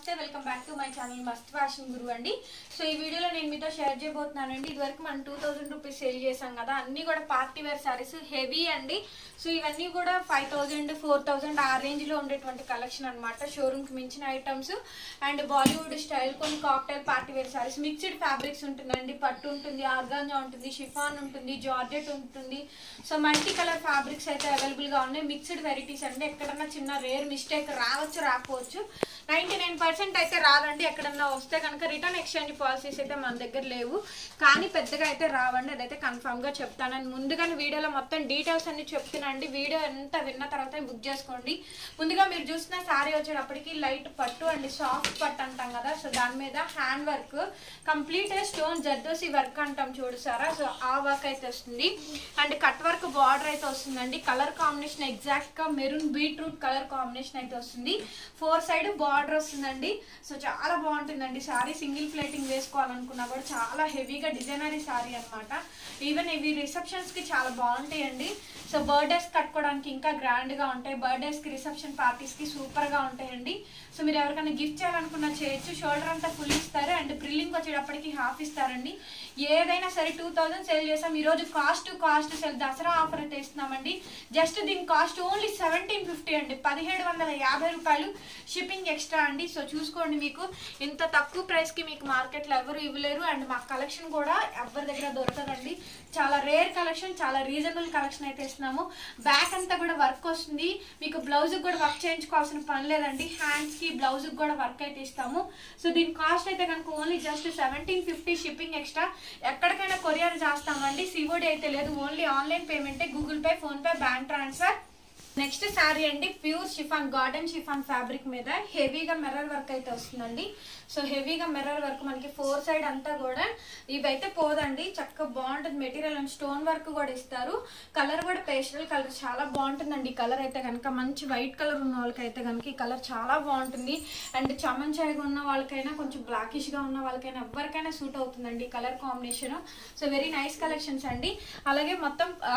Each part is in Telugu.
నమస్తే welcome back to my channel Mast fashion guru అండి సో ఈ వీడియోలో నేను మీతో షేర్ చేయబోతున్నానండి ఇదివరకు మనం టూ థౌజండ్ రూపీస్ సేల్ చేసాం కదా అన్ని కూడా పార్టీ వేర్ సారీస్ హెవీ అండి సో ఇవన్నీ కూడా ఫైవ్ థౌజండ్ ఫోర్ థౌజండ్ ఆ రేంజ్ లో ఉండేటువంటి కలెక్షన్ అనమాట షోరూమ్ కి మించిన ఐటమ్స్ అండ్ బాలీవుడ్ స్టైల్ కొన్ని cocktail party wear sarees mixed fabrics ఉంటుందండి పట్టు ఉంటుంది ఆర్గాంజా ఉంటుంది షిఫాన్ ఉంటుంది జార్జెట్ ఉంటుంది సో మల్టీ కలర్ ఫ్యాబ్రిక్స్ అయితే అవైలబుల్ గా ఉన్నాయి మిక్స్డ్ వెరైటీస్ అండి ఎక్కడన్నా చిన్న రేర్ మిస్టేక్ రావచ్చు రాకపోవచ్చు నైన్టీ నైన్ పర్సెంట్ అయితే రాదండి ఎక్కడన్నా వస్తే కనుక రిటర్న్ ఎక్స్చేంజ్ పాలసీస్ అయితే మన దగ్గర లేవు కానీ పెద్దగా అయితే రావండి అదైతే కన్ఫామ్ గా చెప్తాను అండ్ ముందుగానే వీడియోలో మొత్తం డీటెయిల్స్ అన్ని చెప్తున్నాండి వీడియో ఎంత విన్న తర్వాత బుక్ చేసుకోండి ముందుగా మీరు చూసిన శారీ వచ్చేటప్పటికి లైట్ పట్టు అండ్ సాఫ్ట్ పట్టు అంటాం కదా సో దాని మీద hand work complete stone zardozi work అంటాం చూడుసారా సో ఆ వర్క్ అయితే వస్తుంది అండ్ కట్ వర్క్ బార్డర్ అయితే వస్తుందండి కలర్ కాంబినేషన్ ఎగ్జాక్ట్ గా మెరూన్ బీట్రూట్ కలర్ కాంబినేషన్ అయితే వస్తుంది ఫోర్ సైడ్ బార్డర్ వస్తుందండి సో చాలా బాగుంటుందండి సారీ సింగిల్ ప్లేటింగ్ వేసుకోవాలనుకున్నా కూడా చాలా హెవీగా డిజైనరీ సారీ అన్నమాట ఈవెన్ ఇవి రిసెప్షన్స్ కి చాలా బాగుంటాయండి సో బర్త్డేస్ కట్టుకోవడానికి ఇంకా గ్రాండ్ గా ఉంటాయి బర్త్డేస్ కి రిసెప్షన్ పార్టీస్ కి సూపర్ గా ఉంటాయండి సో మీరు ఎవరికైనా గిఫ్ట్ చేయాలనుకున్నా చేయొచ్చు షోల్డర్ అంతా ఫుల్ ఇస్తారు అండ్ ప్రిల్లింగ్ వచ్చేటప్పటికి హాఫ్ ఇస్తారండి ఏదైనా సరే టూ థౌజండ్ సేల్ చేస్తాం ఈ రోజు cost cost sale Dasara offer అయితే ఇస్తున్నామండి జస్ట్ దీని కాస్ట్ ఓన్లీ సెవెంటీన్ ఫిఫ్టీ అండి పదిహేడు వందల యాభై రూపాయలు షిప్పింగ్ ఎక్స్ట్రా అండి సో చూసుకోండి మీకు ఇంత తక్కువ ప్రైస్ కి మీకు మార్కెట్లో ఎవరు ఇవ్వలేరు అండ్ మా కలెక్షన్ కూడా ఎవరి దగ్గర దొరకదండి చాలా రేర్ కలెక్షన్ చాలా రీజనబుల్ కలెక్షన్ అయితే ఇస్తున్నాము బ్యాక్ అంతా కూడా వర్క్ వస్తుంది మీకు బ్లౌజ్ కూడా వర్క్ చేయించుకోవాల్సిన పని లేదండి హ్యాండ్స్ కి బ్లౌజ్ కూడా వర్క్ అయితే ఇస్తాము సో దీని కాస్ట్ అయితే కనుక only just seventeen fifty shipping extra ఎక్కడికైనా కొరియర్ చేస్తామండి సివోడి అయితే లేదు ఓన్లీ ఆన్లైన్ పేమెంటే Google Pay PhonePe bank transfer next saree అండి pure chiffon garden chiffon fabric మీద హెవీగా మిర్రర్ వర్క్ అయితే వస్తుందండి సో హెవీగా మిర్రర్ వర్క్ మనకి ఫోర్ సైడ్ అంతా కూడా ఇవైతే పోదండి చక్కగా బాగుంటుంది మెటీరియల్ అండ్ స్టోన్ వర్క్ కూడా ఇస్తారు కలర్ కూడా పేస్టల్ కలర్ చాలా బాగుంటుందండి ఈ కలర్ అయితే కనుక మంచి వైట్ కలర్ ఉన్న వాళ్ళకైతే కనుక ఈ కలర్ చాలా బాగుంటుంది అండ్ చమన్ చాయ్గా ఉన్న వాళ్ళకైనా కొంచెం బ్లాకిష్ గా ఉన్న వాళ్ళకైనా ఎవరికైనా సూట్ అవుతుందండి ఈ colour combination so very nice collections అండి అలాగే మొత్తం ఆ,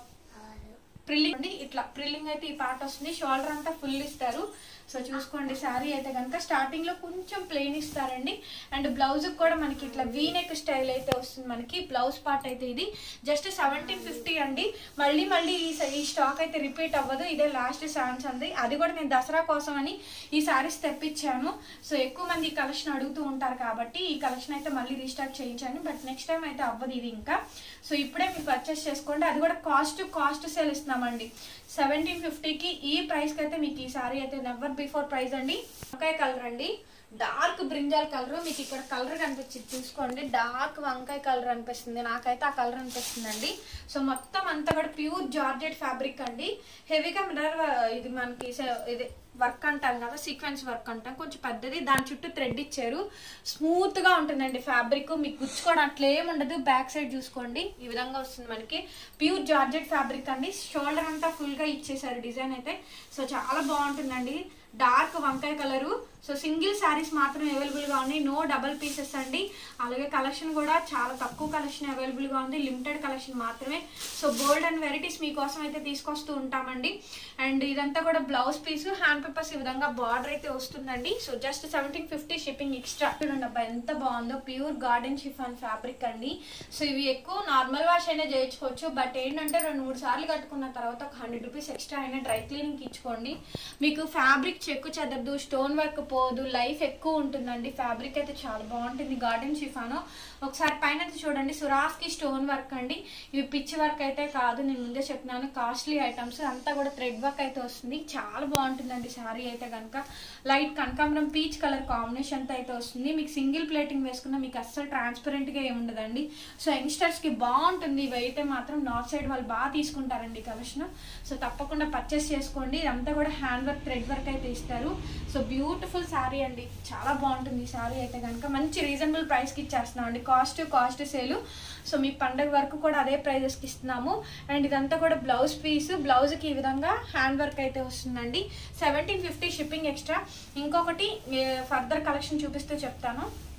ప్రిల్లింగ్ అండి ఇట్లా ప్రిల్లింగ్ అయితే ఈ పార్ట్ వస్తుంది షోల్డర్ అంతా ఫుల్ ఇస్తారు సో చూసుకోండి శారీ అయితే కనుక స్టార్టింగ్ లో కొంచెం ప్లెయిన్ ఇస్తారండి అండ్ బ్లౌజ్ కూడా మనకి ఇట్లా వీనెక్ స్టైల్ అయితే వస్తుంది మనకి బ్లౌజ్ పార్ట్ అయితే ఇది జస్ట్ సెవెంటీన్ ఫిఫ్టీ అండి మళ్ళీ మళ్ళీ ఈ స- ఈ స్టాక్ అయితే రిపీట్ అవ్వదు ఇదే లాస్ట్ ఛాన్స్ అంది అది కూడా నేను దసరా కోసం అని ఈ సారీస్ తెప్పించాను సో ఎక్కువ మంది ఈ కలెక్షన్ అడుగుతూ ఉంటారు కాబట్టి ఈ కలెక్షన్ అయితే మళ్ళీ రీస్టాక్ చేయించాను బట్ నెక్స్ట్ టైం అయితే అవ్వదు ఇది ఇంకా సో ఇప్పుడే మీరు పర్చేస్ చేసుకోండి అది కూడా కాస్ట్ కాస్ట్ సేల్ ఇస్తున్నామండి సెవెంటీన్ ఫిఫ్టీకి ఈ ప్రైస్ కి అయితే మీకు ఈ సారీ అయితే నెవర్ బిఫోర్ ప్రైస్ అండి వంకాయ కలర్ అండి డార్క్ బ్రింజాల్ కలర్ మీకు ఇక్కడ కలర్ కనిపించింది చూసుకోండి డార్క్ వంకాయ కలర్ అనిపిస్తుంది నాకైతే ఆ కలర్ అనిపిస్తుంది అండి సో మొత్తం అంతా కూడా ప్యూర్ జార్జెట్ ఫ్యాబ్రిక్ అండి హెవీగా మిర్రర్ ఇది మనకి స- ఇది వర్క్ అంటాం కదా సీక్వెన్స్ వర్క్ అంటాం కొంచెం పెద్దది దాని చుట్టూ థ్రెడ్ ఇచ్చారు స్మూత్ గా ఉంటుందండి ఫ్యాబ్రిక్ మీకు గుచ్చుకోవడం అట్లా ఏం ఉండదు బ్యాక్ సైడ్ చూసుకోండి ఈ విధంగా వస్తుంది మనకి ప్యూర్ జార్జెట్ ఫ్యాబ్రిక్ అండి షోల్డర్ అంతా ఫుల్ గా ఇచ్చేసారు డిజైన్ అయితే సో చాలా బాగుంటుందండి డార్క్ వంకాయ కలరు సో సింగిల్ శారీస్ మాత్రమే అవైలబుల్ గా ఉన్నాయి నో డబల్ పీసెస్ అండి అలాగే కలెక్షన్ కూడా చాలా తక్కువ కలెక్షన్ అవైలబుల్ గా ఉంది లిమిటెడ్ కలెక్షన్ మాత్రమే సో బోల్డ్ అండ్ వెరైటీస్ మీకోసం అయితే తీసుకొస్తూ ఉంటామండి అండ్ ఇదంతా కూడా బ్లౌజ్ పీస్ హ్యాండ్ పేపర్స్ ఈ విధంగా బార్డర్ అయితే వస్తుందండి so just seventeen fifty shipping extra చూడండి అబ్బా ఎంత బాగుందో ప్యూర్ గార్డెన్ షిఫాన్ ఫ్యాబ్రిక్ అండి సో ఇవి ఎక్కువ నార్మల్ వాష్ అయినా చేయించుకోవచ్చు బట్ ఏంటంటే రెండు మూడు సార్లు కట్టుకున్న తర్వాత ఒక హండ్రెడ్ రూపీస్ ఎక్స్ట్రా అయినా డ్రై క్లీనింగ్ ఇచ్చుకోండి మీకు ఫ్యాబ్రిక్ చెక్కు చెదరదు స్టోన్ వర్క్ పోదు లైఫ్ ఎక్కువ ఉంటుందండి ఫ్యాబ్రిక్ అయితే చాలా బాగుంటుంది గార్డెన్ షిఫాను ఒకసారి పైన అయితే చూడండి సురాస్కి స్టోన్ వర్క్ అండి ఇవి పిచ్ వర్క్ అయితే కాదు నేను ముందే చెప్తున్నాను కాస్ట్లీ ఐటమ్స్ అంతా కూడా థ్రెడ్ వర్క్ అయితే వస్తుంది చాలా బాగుంటుందండి శారీ అయితే కనుక లైట్ కనకాంబరం పీచ్ కలర్ కాంబినేషన్ తో అయితే వస్తుంది మీకు సింగిల్ ప్లేటింగ్ వేసుకున్న మీకు అస్సలు ట్రాన్స్పరెంట్ గా ఏమి ఉండదండి సో యంగ్స్టర్స్ కి బాగుంటుంది ఇవి అయితే మాత్రం నార్త్ సైడ్ వాళ్ళు బాగా తీసుకుంటారండి కలెక్షన్ సో తప్పకుండా పర్చేస్ చేసుకోండి ఇదంతా కూడా హ్యాండ్ వర్క్ థ్రెడ్ వర్క్ అయితే ఇస్తారు సో బ్యూటిఫుల్ శారీ అండి చాలా బాగుంటుంది ఈ శారీ అయితే కనుక మంచి రీజనబుల్ ప్రైస్ కి ఇచ్చేస్తున్నాం అండి కాస్ట్ కాస్ట్ సేలు సో మీ పండగ వరకు కూడా అదే ప్రైజెస్ కి ఇస్తున్నాము అండ్ ఇదంతా కూడా బ్లౌజ్ పీస్ బ్లౌజ్ కి ఈ విధంగా హ్యాండ్ వర్క్ అయితే వస్తుందండి సెవెంటీన్ ఫిఫ్టీ షిప్పింగ్ ఎక్స్ట్రా ఇంకొకటి ఫర్దర్ కలెక్షన్ చూపిస్తూ చెప్తాను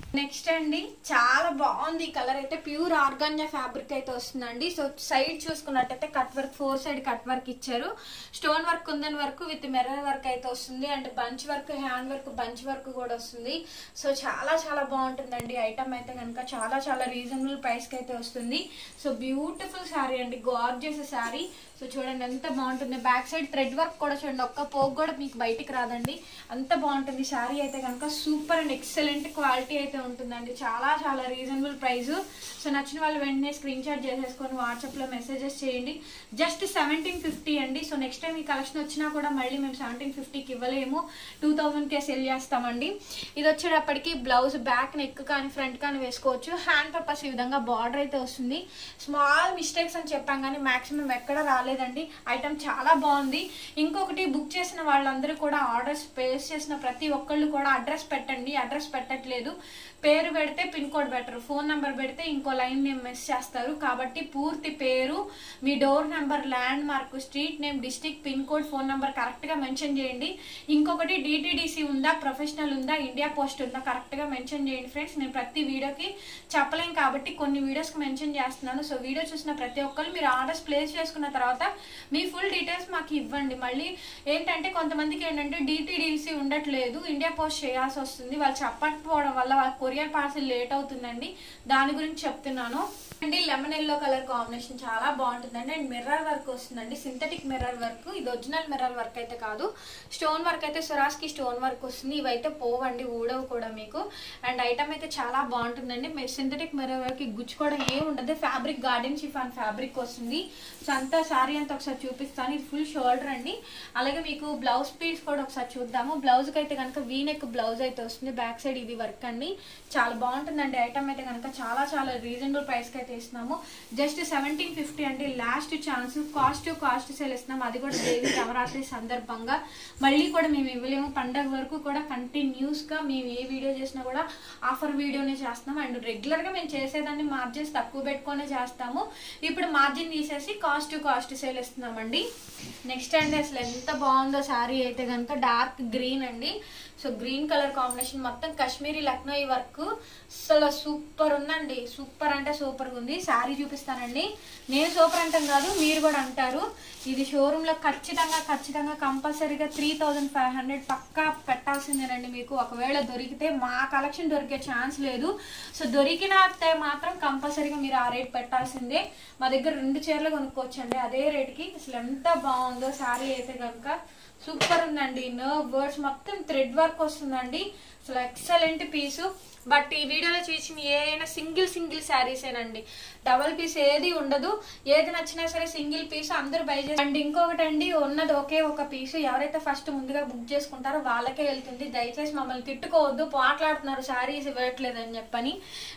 నెక్స్ట్ అండి చాలా బాగుంది ఈ కలర్ అయితే ప్యూర్ ఆర్గాన్జా ఫ్యాబ్రిక్ అయితే వస్తుందండి సో సైడ్ చూసుకున్నట్టయితే cut work four side cut work ఇచ్చారు stone work kundan work with mirror work అయితే వస్తుంది and bunch work hand work bunch work కూడా వస్తుంది సో చాలా చాలా బాగుంటుందండి ఐటమ్ అయితే కనుక చాలా చాలా రీజనబుల్ ప్రైస్ కి అయితే వస్తుంది సో బ్యూటిఫుల్ శారీ అండి గార్జియస్ శారీ సో చూడండి ఎంత బాగుంటుంది బ్యాక్ సైడ్ థ్రెడ్ వర్క్ కూడా చూడండి ఒక్క పోగు కూడా మీకు బయటికి రాదండి అంత బాగుంటుంది శారీ అయితే కనుక సూపర్ అండ్ ఎక్సలెంట్ క్వాలిటీ అయితే ఉంటుందండి చాలా చాలా రీజనబుల్ ప్రైస్ సో నచ్చిన వాళ్ళు వెంటనే స్క్రీన్ షాట్ చేసేసుకొని వాట్సాప్లో మెసేజెస్ చేయండి జస్ట్ సెవెంటీన్ ఫిఫ్టీ అండి సో నెక్స్ట్ టైం ఈ కలెక్షన్ వచ్చినా కూడా మళ్ళీ మేము సెవెంటీన్ ఫిఫ్టీకి ఇవ్వలేము టూ థౌజండ్కే సెల్ చేస్తామండి ఇది వచ్చేటప్పటికి బ్లౌజ్ బ్యాక్ నెక్ కానీ ఫ్రంట్ కానీ వేసుకోవచ్చు హ్యాండ్ పర్పస్ ఈ విధంగా బార్డర్ అయితే వస్తుంది స్మాల్ మిస్టేక్స్ అని చెప్పాం కానీ మాక్సిమం ఎక్కడ రాలేదండి ఐటమ్ చాలా బాగుంది ఇంకొకటి బుక్ చేసిన వాళ్ళందరూ కూడా ఆర్డర్స్ ప్లేస్ చేసిన ప్రతి ఒక్కళ్ళు కూడా అడ్రస్ పెట్టండి అడ్రస్ పెట్టట్లేదు పేరు పెడితే పిన్ కోడ్ పెట్టరు ఫోన్ నెంబర్ పెడితే ఇంకో లైన్ నేమ్ మెస్ చేస్తారు కాబట్టి పూర్తి పేరు మీ door number landmark street name district pin code phone number correct గా మెన్షన్ చేయండి ఇంకొకటి డిటిడిసి ఉందా ప్రొఫెషనల్ ఉందా ఇండియా పోస్ట్ ఉందా కరెక్ట్ గా మెన్షన్ చేయండి ఫ్రెండ్స్ నేను ప్రతి వీడియోకి చెప్పలేం కాబట్టి కొన్ని వీడియోస్ కి మెన్షన్ చేస్తున్నాను సో వీడియో చూసిన ప్రతి ఒక్కరు మీరు ఆర్డర్స్ ప్లేస్ చేసుకున్న తర్వాత మీ ఫుల్ డీటెయిల్స్ మాకు ఇవ్వండి మళ్ళీ ఏంటంటే కొంతమందికి ఏంటంటే డిటిడిసి ఉండట్లేదు ఇండియా పోస్ట్ చేయాల్సి వస్తుంది వాళ్ళు చెప్పకపోవడం వల్ల వాళ్ళ కొరియర్ పార్సిల్ లేట్ అవుతుందండి దాని గురించి చెప్తున్నాను అండి లెమన్ ఎల్లో కలర్ కాంబినేషన్ చాలా బాగుంటుందండి అండ్ మిర్రర్ వర్క్ వస్తుందండి సింథటిక్ మిర్రర్ వర్క్ ఇది ఒరిజినల్ మిర్రర్ వర్క్ అయితే కాదు స్టోన్ వర్క్ అయితే సురాస్కి స్టోన్ వర్క్ వస్తుంది ఇవైతే పోవండి ఊడవు కూడా మీకు అండ్ ఐటమ్ అయితే చాలా బాగుంటుందండి మీరు సింథటిక్ మిర్రర్ వర్క్ గుచ్చుకోవడం ఏం ఉండదు ఫ్యాబ్రిక్ గార్డెన్ షిఫాన్ ఫ్యాబ్రిక్ వస్తుంది సో అంతా సారీ అంతా ఒకసారి చూపిస్తాను ఇది ఫుల్ షోల్డర్ అండి అలాగే మీకు బ్లౌజ్ పీస్ కూడా ఒకసారి చూద్దాము బ్లౌజ్కి అయితే కనుక వీనెక్ బ్లౌజ్ అయితే వస్తుంది బ్యాక్ సైడ్ ఇది వర్క్ అండి చాలా బాగుంటుందండి ఐటమ్ అయితే కనుక చాలా చాలా రీజనబుల్ ప్రైస్కి అయితే ఇస్తున్నాము జస్ట్ సెవెంటీన్ ఫిఫ్టీ అంటే last chance cost cost sale ఇస్తున్నాము అది కూడా దేవి నవరాత్రి సందర్భంగా మళ్ళీ కూడా మేము ఇవ్వలేము పండగ వరకు కూడా కంటిన్యూస్గా మేము ఏ వీడియో చేసినా కూడా ఆఫర్ వీడియోనే చేస్తున్నాం అండ్ రెగ్యులర్గా మేము చేసేదాన్ని మార్జిన్స్ తక్కువ పెట్టుకొనే చేస్తాము ఇప్పుడు మార్జిన్ తీసేసి కాస్ట్ కాస్ట్ సేల్ ఇస్తున్నామండి నెక్స్ట్ అండి అసలు ఎంత బాగుందో శారీ అయితే కనుక డార్క్ గ్రీన్ అండి సో గ్రీన్ కలర్ కాంబినేషన్ మొత్తం కాశ్మీరీ లక్నో వర్క్ అసలు సూపర్ ఉందండి సూపర్ అంటే సూపర్ ఉంది శారీ చూపిస్తానండి నేను సూపర్ అంటాం కాదు మీరు కూడా అంటారు ఇది షోరూమ్ లో ఖచ్చితంగా ఖచ్చితంగా కంపల్సరీగా త్రీ థౌజండ్ ఫైవ్ హండ్రెడ్ పక్కా పెట్టాల్సిందేనండి మీకు ఒకవేళ దొరికితే మా కలెక్షన్ దొరికే ఛాన్స్ లేదు సో దొరికినతే మాత్రం కంపల్సరీగా మీరు ఆ రేట్ పెట్టాల్సిందే మా దగ్గర రెండు చీరలు కొనుక్కోవచ్చండి అదే రేట్కి అసలు ఎంత బాగుందో శారీ అయితే కనుక సూపర్ ఉందండి నర్వ్ వర్డ్స్ మొత్తం థ్రెడ్ వర్క్ వస్తుందండి అసలు ఎక్సలెంట్ పీసు బట్ ఈ వీడియోలో చూసిన ఏ అయినా సింగిల్ సింగిల్ శారీసేనండి డబల్ పీస్ ఏది ఉండదు ఏది నచ్చినా సరే సింగిల్ పీస్ అందరూ బై చేసి అండ్ ఇంకొకటి అండి ఉన్నది ఒకే ఒక పీసు ఎవరైతే ఫస్ట్ ముందుగా బుక్ చేసుకుంటారో వాళ్ళకే వెళ్తుంది దయచేసి మమ్మల్ని తిట్టుకోవద్దు పోట్లాడుతున్నారు శారీస్ ఇవ్వట్లేదు అని చెప్పని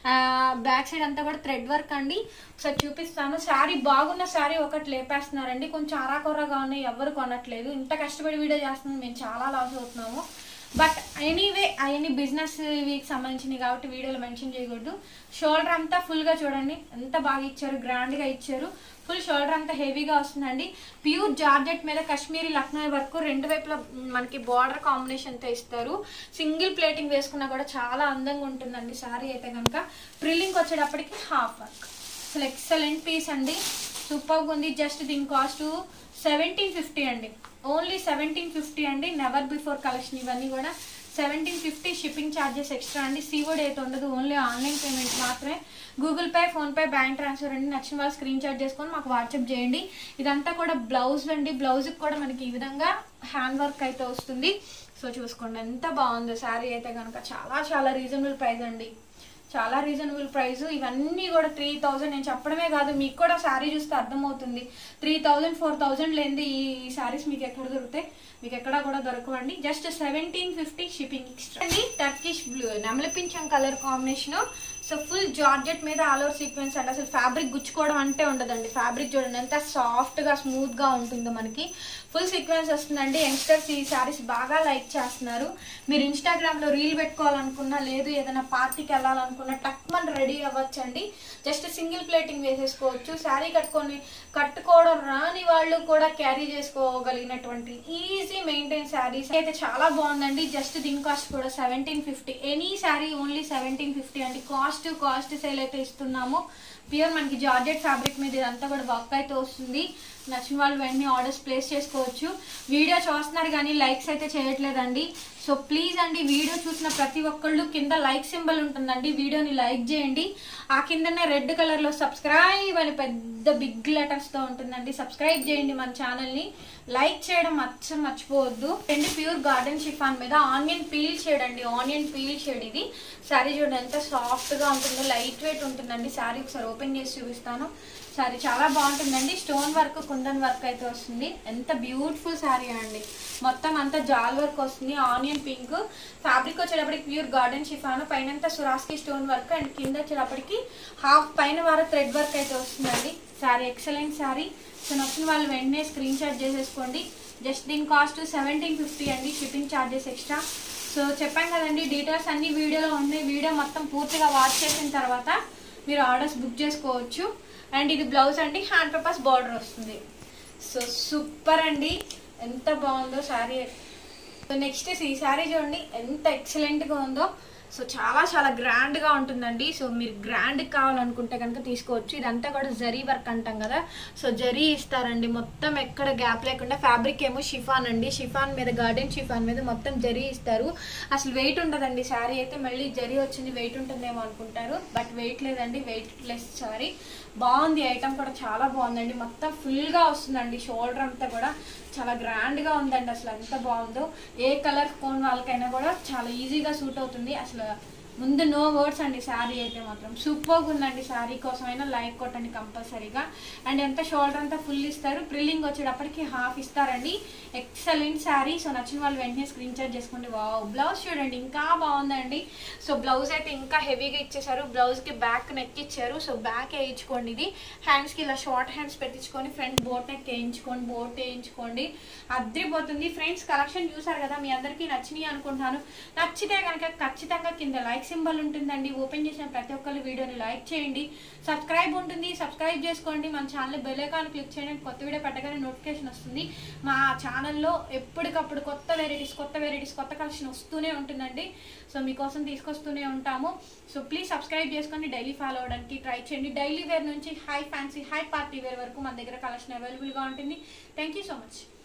బ్యాక్ సైడ్ అంతా కూడా థ్రెడ్ వర్క్ అండి ఒకసారి చూపిస్తాను శారీ బాగున్న శారీ ఒకటి లేపేస్తున్నారండి కొంచెం అరాకొరగా ఉన్నాయి ఎవరు కొనట్లేదు ఇంత కష్టపడి వీడియో చేస్తున్నాం మేము చాలా లాస్ అవుతున్నాము బట్ ఎనీవే అవన్నీ బిజినెస్ వీక్ సంబంధించినవి కాబట్టి వీడియోలో మెన్షన్ చేయకూడదు షోల్డర్ అంతా ఫుల్గా చూడండి ఎంత బాగా ఇచ్చారు గ్రాండ్గా ఇచ్చారు ఫుల్ షోల్డర్ అంతా హెవీగా వస్తుందండి ప్యూర్ జార్జెట్ మీద కాశ్మీరీ లక్నో వర్క్ రెండు వైపులా మనకి బార్డర్ కాంబినేషన్తో ఇస్తారు సింగిల్ ప్లేటింగ్ వేసుకున్నా కూడా చాలా అందంగా ఉంటుందండి సారీ అయితే కనుక ప్రిల్లింగ్ వచ్చేటప్పటికి హాఫ్ వర్క్ అసలు ఎక్సలెంట్ పీస్ అండి సూపర్గా ఉంది జస్ట్ దీని కాస్ట్ సెవెంటీన్ ఫిఫ్టీ అండి ఓన్లీ సెవెంటీన్ ఫిఫ్టీ అండి నెవర్ బిఫోర్ కలెక్షన్ ఇవన్నీ కూడా seventeen fifty shipping charges extra అండి సీవోడ్ అయితే ఉండదు ఓన్లీ ఆన్లైన్ పేమెంట్ మాత్రమే Google Pay PhonePe bank transfer అండి నచ్చిన వాళ్ళు స్క్రీన్ షాట్ చేసుకొని మాకు వాట్సాప్ చేయండి ఇదంతా కూడా బ్లౌజ్ అండి బ్లౌజ్కి కూడా మనకి ఈ విధంగా హ్యాండ్ వర్క్ అయితే వస్తుంది సో చూసుకోండి ఎంత బాగుందో శారీ అయితే కనుక చాలా చాలా రీజనబుల్ ప్రైస్ అండి చాలా రీజనబుల్ ప్రైస్ ఇవన్నీ కూడా త్రీ థౌజండ్ నేను చెప్పడమే కాదు మీకు కూడా శారీ చూస్తే అర్థమవుతుంది త్రీ థౌజండ్ ఫోర్ థౌజండ్ లేనిది ఈ శారీస్ మీకు ఎక్కడ దొరుకుతాయి మీకు ఎక్కడ కూడా దొరకవండి just seventeen fifty shipping extra అండి టర్కిష్ బ్లూ నెమలిపించం colour combination so full georgette మీద ఆల్ ఓవర్ సీక్వెన్స్ అండి అసలు ఫ్యాబ్రిక్ గుచ్చుకోవడం అంటే ఉండదండి ఫ్యాబ్రిక్ చూడండి ఎంత సాఫ్ట్గా స్మూత్గా ఉంటుందో మనకి ఫుల్ సీక్వెన్స్ వస్తుందండి యంగ్స్టర్స్ ఈ శారీస్ బాగా లైక్ చేస్తున్నారు మీరు ఇన్స్టాగ్రామ్లో రీల్ పెట్టుకోవాలనుకున్నా లేదు ఏదైనా పార్టీకి వెళ్ళాలనుకున్నా టక్మన్ రెడీ అవ్వచ్చండి జస్ట్ సింగిల్ ప్లేటింగ్ వేసేసుకోవచ్చు శారీ కట్టుకొని కట్టుకోవడం రాని వాళ్ళు కూడా క్యారీ చేసుకోగలిగినటువంటి ఈజీ మెయింటైన్ శారీస్ అయితే చాలా బాగుందండి జస్ట్ దీని కాస్ట్ కూడా seventeen fifty any saree only seventeen fifty అండి కాస్ట్ కాస్ట్ సేల్ అయితే ఇస్తున్నాము ప్యూర్ మనకి జార్జెట్ ఫ్యాబ్రిక్ మీద ఇదంతా కూడా వర్క్ అయితే వస్తుంది నచ్చిన వాళ్ళు వెంటనే ఆర్డర్స్ ప్లేస్ చేసుకోవచ్చు వీడియో చూస్తున్నారు కానీ లైక్స్ అయితే చేయట్లేదండి సో ప్లీజ్ అండి వీడియో చూసిన ప్రతి ఒక్కళ్ళు కింద లైక్ సింబల్ ఉంటుందండి వీడియోని లైక్ చేయండి ఆ కిందనే రెడ్ కలర్లో సబ్స్క్రైబ్ అని పెద్ద బిగ్ లెటర్స్తో ఉంటుందండి సబ్స్క్రైబ్ చేయండి మన ఛానల్ని లైక్ చేయడం మచ్చ మర్చిపోవద్దు రెండు ప్యూర్ గార్డెన్ షిఫాన్ మీద ఆనియన్ పీల్ షేడ్ అండి ఆనియన్ పీల్ షేడ్ ఇది శారీ చూడండి ఎంత సాఫ్ట్గా ఉంటుందో లైట్ వెయిట్ ఉంటుందండి శారీ ఒకసారి ఓపెన్ చేసి చూపిస్తాను శారీ చాలా బాగుంటుందండి స్టోన్ వర్క్ కుందన్ వర్క్ అయితే వస్తుంది ఎంత బ్యూటిఫుల్ శారీ అండి మొత్తం అంతా జాల్ వర్క్ వస్తుంది ఆనియన్ పింక్ ఫ్యాబ్రిక్ వచ్చేటప్పటికి ప్యూర్ గార్డెన్ షిఫాను పైన సురాస్కి స్టోన్ వర్క్ అండ్ కింద వచ్చేటప్పటికి హాఫ్ పైన వార థ్రెడ్ వర్క్ అయితే వస్తుందండి శారీ ఎక్సలెంట్ శారీ సో నచ్చిన వాళ్ళు వెంటనే స్క్రీన్ షాట్ చేసేసుకోండి జస్ట్ దీని కాస్ట్ సెవెంటీన్ ఫిఫ్టీ అండి షిప్పింగ్ ఛార్జెస్ ఎక్స్ట్రా సో చెప్పాం కదండి డీటెయిల్స్ అన్ని వీడియోలో ఉన్నాయి వీడియో మొత్తం పూర్తిగా వాచ్ చేసిన తర్వాత మీరు ఆర్డర్స్ బుక్ చేసుకోవచ్చు అండ్ ఇది బ్లౌజ్ అండి హ్యాండ్ పేపర్స్ బార్డర్ వస్తుంది సో సూపర్ అండి ఎంత బాగుందో శారీ సో నెక్స్ట్ ఈ శారీ చూడండి ఎంత ఎక్సలెంట్గా ఉందో సో చాలా చాలా గ్రాండ్గా ఉంటుందండి సో మీరు గ్రాండ్ కావాలనుకుంటే కనుక తీసుకోవచ్చు ఇదంతా కూడా జరీ వర్క్ అంటాం కదా సో జరీ ఇస్తారండి మొత్తం ఎక్కడ గ్యాప్ లేకుండా ఫ్యాబ్రిక్ ఏమో షిఫాన్ అండి షిఫాన్ మీద గార్డెన్ షిఫాన్ మీద మొత్తం జరీ ఇస్తారు అసలు వెయిట్ ఉండదండి శారీ అయితే మళ్ళీ జరీ వచ్చింది వెయిట్ ఉంటుందేమో అనుకుంటారు బట్ వెయిట్ లేదండి వెయిట్ లెస్ సారీ బాగుంది ఐటమ్ కూడా చాలా బాగుందండి మొత్తం ఫుల్గా వస్తుందండి షోల్డర్ అంతా కూడా చాలా గ్రాండ్గా ఉందండి అసలు ఎంత బాగుందో ఏ కలర్ కోన్ వాళ్ళకైనా కూడా చాలా ఈజీగా సూట్ అవుతుంది అసలు ముందు నో వర్డ్స్ అండి శారీ అయితే మాత్రం సూపర్గా ఉందండి శారీ కోసమైనా లైక్ కొట్టండి కంపల్సరీగా అండ్ ఎంత షోల్డర్ అంతా ఫుల్ ఇస్తారు ప్రిల్లింగ్ వచ్చేటప్పటికి హాఫ్ ఇస్తారండి ఎక్సలెంట్ శారీ సో నచ్చిన వాళ్ళు వెంటనే స్క్రీన్ షాట్ చేసుకోండి వావ్ బ్లౌజ్ చూడండి ఇంకా బాగుందండి సో బ్లౌజ్ అయితే ఇంకా హెవీగా ఇచ్చేసారు బ్లౌజ్కి బ్యాక్ నెక్ ఇచ్చారు సో బ్యాక్ వేయించుకోండి ఇది హ్యాండ్స్కి ఇలా షార్ట్ హ్యాండ్స్ పెట్టించుకొని ఫ్రంట్ బోట్ నెక్ వేయించుకోండి బోట్ వేయించుకోండి అద్రిపోతుంది ఫ్రెండ్స్ కలెక్షన్ చూసారు కదా మీ అందరికీ నచ్చినాయి అనుకుంటున్నాను నచ్చితే కనుక ఖచ్చితంగా కింద లైక్ సింబల్ ఉంటుందండి ఓపెన్ చేసిన ప్రతి ఒక్కరు వీడియోని లైక్ చేయండి సబ్స్క్రైబ్ ఉంటుంది సబ్స్క్రైబ్ చేసుకోండి మన ఛానల్ బెల్ ఐకాన్ క్లిక్ చేయండి కొత్త వీడియో పెట్టగానే నోటిఫికేషన్ వస్తుంది మా ఛానల్లో ఎప్పటికప్పుడు కొత్త వెరైటీస్ కొత్త వెరైటీస్ కొత్త కలెక్షన్ వస్తూనే ఉంటుందండి సో మీకోసం తీసుకొస్తూనే ఉంటాము సో ప్లీజ్ సబ్స్క్రైబ్ చేసుకొని డైలీ ఫాలో అవడానికి ట్రై చేయండి డైలీ వేర్ నుంచి high fancy high party wear వరకు మన దగ్గర కలెక్షన్ అవైలబుల్గా ఉంటుంది థ్యాంక్ యూ సో మచ్